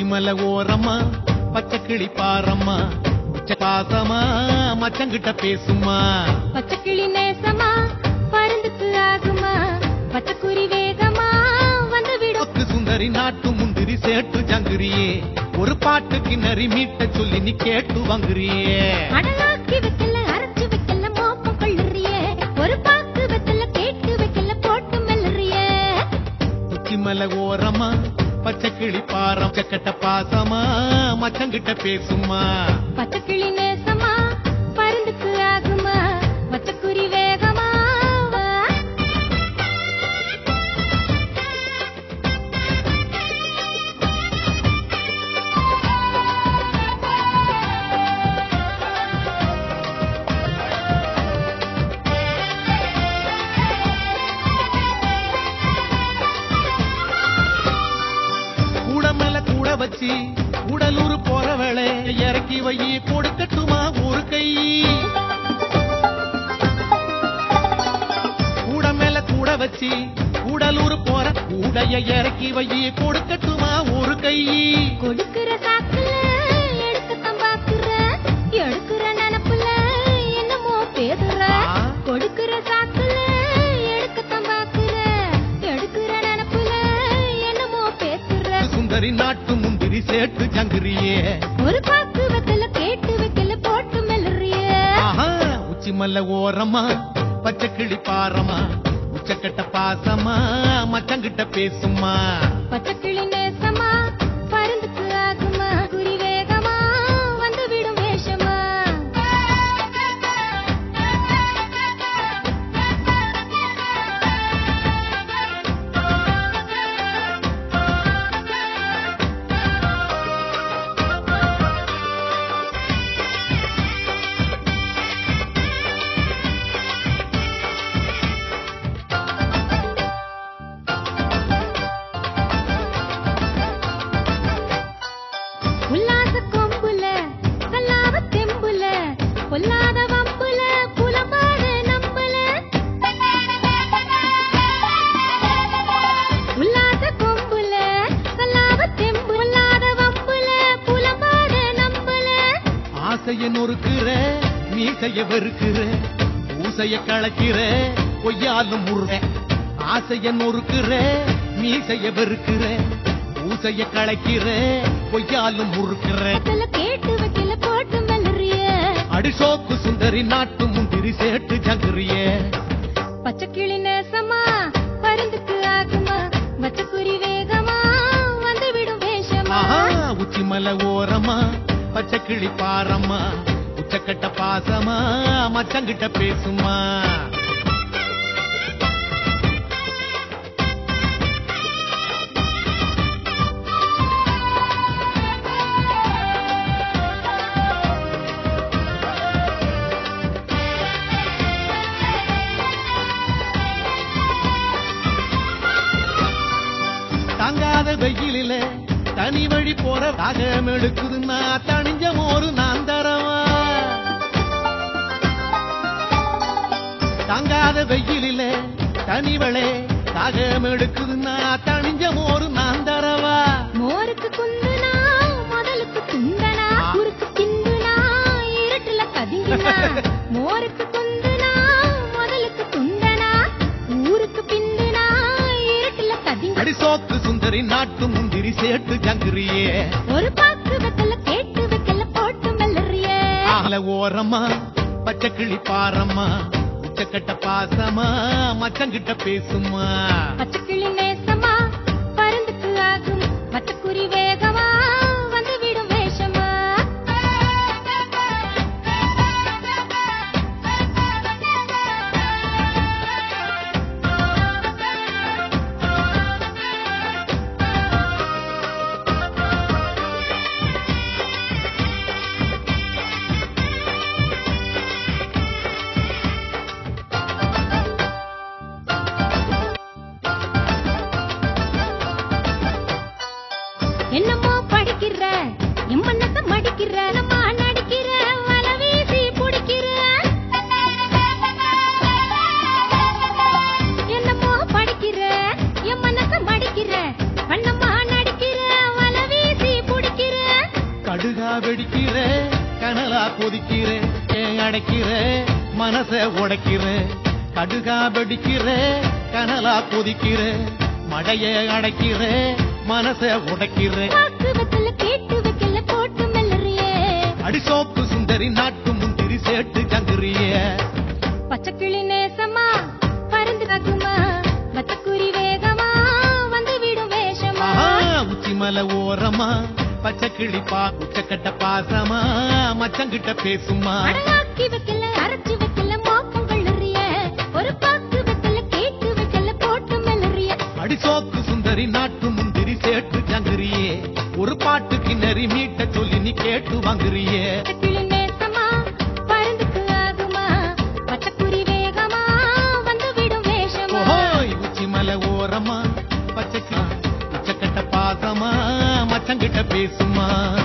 உச்சிமலை ஓரம்மா பச்சை கிளி பாரம்மா உச்ச பாசமா மச்சங்கிட்ட பேசுமா பச்சைக்கிளி நேசமா பருந்துக்கு ஆகுமா பச்சைக்குருவி வேகமா வந்து விடும் ஒத்து சுந்தரி நாட்டு முந்திரி சேட்டு ஜங்குரியே ஒரு பாட்டுக்கு நரி மீட்ட சொல்லி நீ கேட்டு வாங்குறியே அடலாக்கி வைக்கல அரைச்சு வைக்கல மோப்பம் கொள்ளுறியே ஒரு பாக்கு வெத்தல கேட்டு வைக்கல போட்டு மெல்லுறியே உச்சிமலை ஓரமா பச்சை கிளி பாரம் சக்கட்ட பாசமா மச்சங்கிட்ட பேசுமா பச்சைக்கிளி நேசமா பருந்துக்கு ஆகுமா பச்சைக்குருவி வேகமா கூட மேல கூட வச்சு உடலூர் போற வேலை இறக்கி வை கொடுக்கட்டுமா ஒரு கை கூட மேல கூட வச்சு உடலூர் போற கூடைய இறக்கி வை கொடுக்கட்டுமா ஒரு கை கொடுக்கிற சாக்குல எடுக்கத்தான் பாக்குற எடுக்கிற நினப்புல என்னமோ பேசுற ஆ. கொடுக்கிற சாக்குல எடுக்கத்தான் பாக்குற எடுக்கிற நினப்புல என்னமோ பேசுற சுந்தரி நாட்டு முந்திரி சேட்டு ஜங்குரியே ஒரு பாக்கு வெத்தல கேட்டு வைக்கல போட்டு மெல்லுறிய ஆஹா உச்சிமல்ல ஓரமா பச்சை கிளி பாரமா உச்சக்கட்ட பாசமா மச்சங்கிட்ட பேசுமா பச்சைக்கிளி நேசமா பருந்துக்கு ஆகுமா குறி வேகமா வந்து விடும் வேஷமா உல்லாச கொம்புல கல்லாவ தெம்புல பொல்லாத வம்புல புலம்பாத நம்புல உல்லாச கொம்புல கல்லாவ தெம்பு பொல்லாத வம்புல புலம்பாத நம்புல ஆசைய நொறுக்குற மீசைய வெறுக்கிற ஊசைய கலக்கிற பொய்யாலும் முறுற ஆசைய நொறுக்குற மீசைய வெறுக்கிற ஊசைய கலக்கிற பொய்யாலும் முறுக்கிற வெத்தல கேட்டு வைக்கல போட்டு மெல்லுறிய அடிசோக்கு சுந்தரி நாட்டு முந்திரி சேட்டு ஜங்குரியே பச்சைக்கிளி நேசமா பருந்துக்கு ஆகுமா பச்சைக்குருவி வேகமா வந்து விடும் வேஷமா ஆஹா உச்சிமலை ஓரமா பச்சை கிளி பாரம்மா உச்சக்கட்ட பாசமா மச்சங்கிட்ட பேசுமா தாங்காத வெயிலில தனி வழி போற தாகம் எடுக்குதுன்னா தணிஞ்ச மோரு நான் தரவா தாங்காத வெயிலில தனிவளே தாகம் எடுக்குதுன்னா தணிஞ்ச மோரு நான் தரவா மோருக்கு குந்துனா முதலுக்கு துண்டனா குறுக்கு கிந்துனா இருட்டுல கதிங்கினா மோருக்கு குந்துனா முதலுக்கு துண்டனா ஊருக்கு பிந்துனா இருட்டுல கதிங்க அடிசோக்கு சுந்தரி நாட்டு முந்திரி சேட்டு ஜங்குரியே ஒரு பாக்கு வெத்தல கேட்டு வைக்கல போட்டு மெல்லுறிய ஆல ஓரமா பச்சை கிளி பாரம்மா உச்சக்கட்ட பாசமா மச்சங்கிட்ட பேசுமா பச்சைக்கிளி நேசமா பருந்துக்கு ஆகும் பச்சைக்குருவி வேகமா வந்து விடும் வேஷமா வெடிக்கிற கனலா கொதிக்கிற ஏன் அடைக்கிற மனச உடைக்கிற கடுகா வெடிக்கிற கனலா கொதிக்கிற மடைய அடைக்கிற மனச உடைக்கிற பாக்கு வெத்தல கேட்டு வைக்கல போட்டு மெல்லறியே அடிசோப்பு சுந்தரி நாட்டு முந்திரி சேட்டு ஜங்குறிய பச்சைக்கிளி நேசமா பறந்து ரகுமா வத்தக்குரி வேகமா வந்து விடும் வேஷமா உச்சி மலை ஓரமா பச்சை கிளிப்பா உச்சக்கட்ட பாசமா மச்சங்கிட்ட பேசுமா அடகாக்கி வைக்கல அரைச்சு வைக்கல மோப்பம் கொள்ளுறிய ஒரு பாக்கு வெத்தல கேட்டு வைக்கல போட்டு மெல்லறிய அடிசோக்கு சுந்தரி நாட்டு முந்திரி சேட்டு ஜங்குறியே ஒரு பாட்டு கிணறி மீட்ட சொல்லி நீ கேட்டு வாங்குறியே பச்சைக்கிளி நேசமா பறந்துக்கு ஆகுமா வத்தக்குரி வேகமா வந்து விடும் வேஷமா ஓஹோய் உச்சி மலை ஓரமா பச்சை உச்சக்கட்ட பாசமா மச்சங்கிட்ட பேசுமா